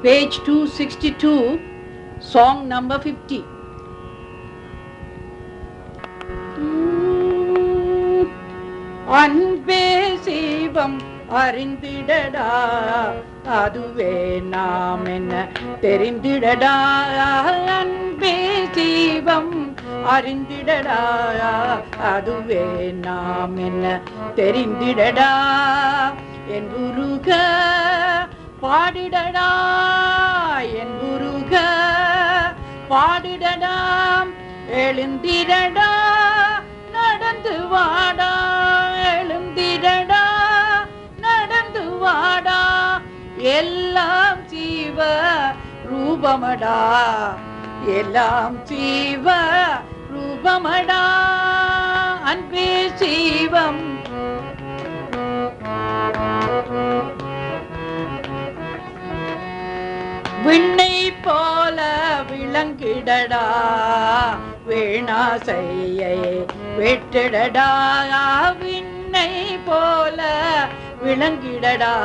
page 262, song number 50. உம், அன்பே சிவம் அறிந்திடடா அதுவே நாம் என்ன தெரிந்திடடா அன்பே சிவம் அறிந்திடடா அதுவே நாம் என்ன தெரிந்திடடா என் குருக பாடிடடா என் குருக பாடிடடா எழுந்திரடா நடந்து வாடா எழுந்திரடா நடந்து வாடா எல்லாம் ஜீவ ரூபமடா எல்லாம் ஜீவ ரூபமடா அன்பே சீவம் விண்ணை போல விளங்கிடடா வீணாசையை வெட்டிடடா விண்ணை போல விளங்கிடடா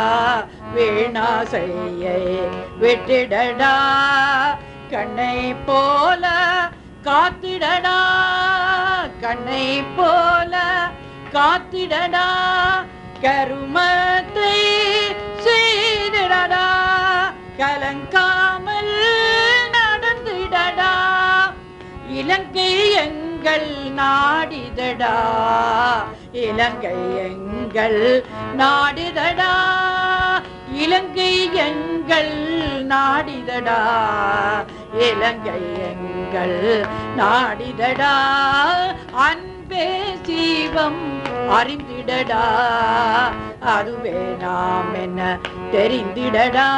வீணாசையை வெட்டிடடா கண்ணை போல காத்திடடா கண்ணை போல காத்திடடா கருமத்தை செய்திடடா கலங்காமல் நடந்திடடா இலங்கை எங்கள் நாடிதடா இலங்கை எங்கள் நாடிதடா இலங்கை எங்கள் நாடிதடா இலங்கை எங்கள் நாடிதடா அன்பே சீவம் அறிந்திடடா அதுவே நாம் என்ன தெரிந்திடடா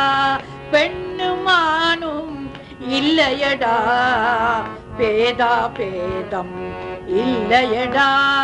பெண்ணுமானும் இல்லையடா பேதா பேதம் இல்லையடா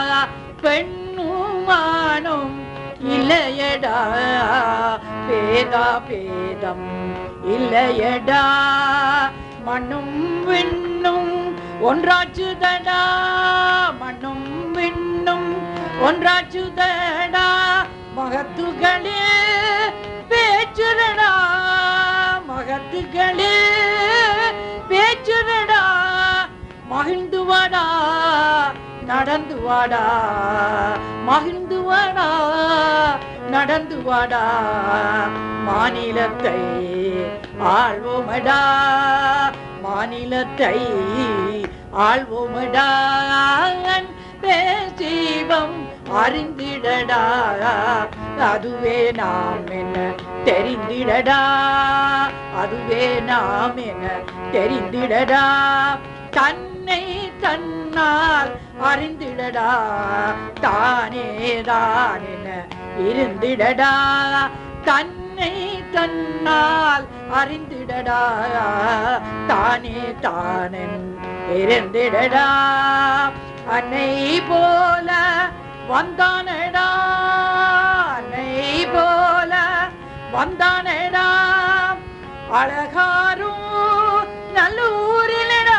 பெண்ணுமானும் இல்லையடா பேதா பேதம் இல்லையடா மண்ணும் விண்ணும் ஒன்றாச்சுதடா மண்ணும் விண்ணும் ஒன்றாச்சுதடா மகத்துகளே பேச்சுதடா மகத்துகளே பேச்சுதடா மகிழ்ந்து வாடா நடந்து வாடா மகிழ்ந்து வாடா நடந்து வாடா மாநிலத்தை ஆள்வோமடா மாநிலத்தை ஆள்வோமடா பேசீவம் அறிந்திடடா அதுவே நாம் என்ன தெரிந்திடடா அதுவே நாம் என்ன தெரிந்திடடா தன்னை தன்னால் அறிந்திடடா தானே தான் என இருந்திடடா தன்னை தன்னால் அறிந்திடடா தானே தானன் இருந்திடடா அன்னை போல வந்தானடா அன்னை போல வந்தானடா அழகாரும் நல்லூரிலடா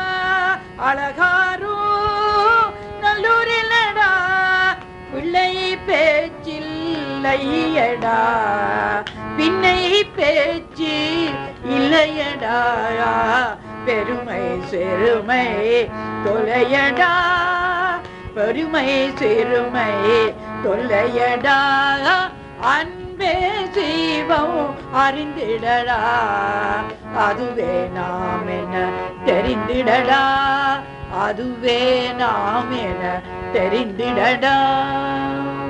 அழகாரும் நல்லூரிலடா பிள்ளை பேச்சில்லையடா பின்னை பேச்சு இல்லையடா பெருமை சிறுமை தொலையடா பெருமை சிறுமை தொல்லையடா அன்பே சீவம் அறிந்திடடா அதுவே நாம் என தெரிந்திடடா அதுவே நாம் என தெரிந்திடடா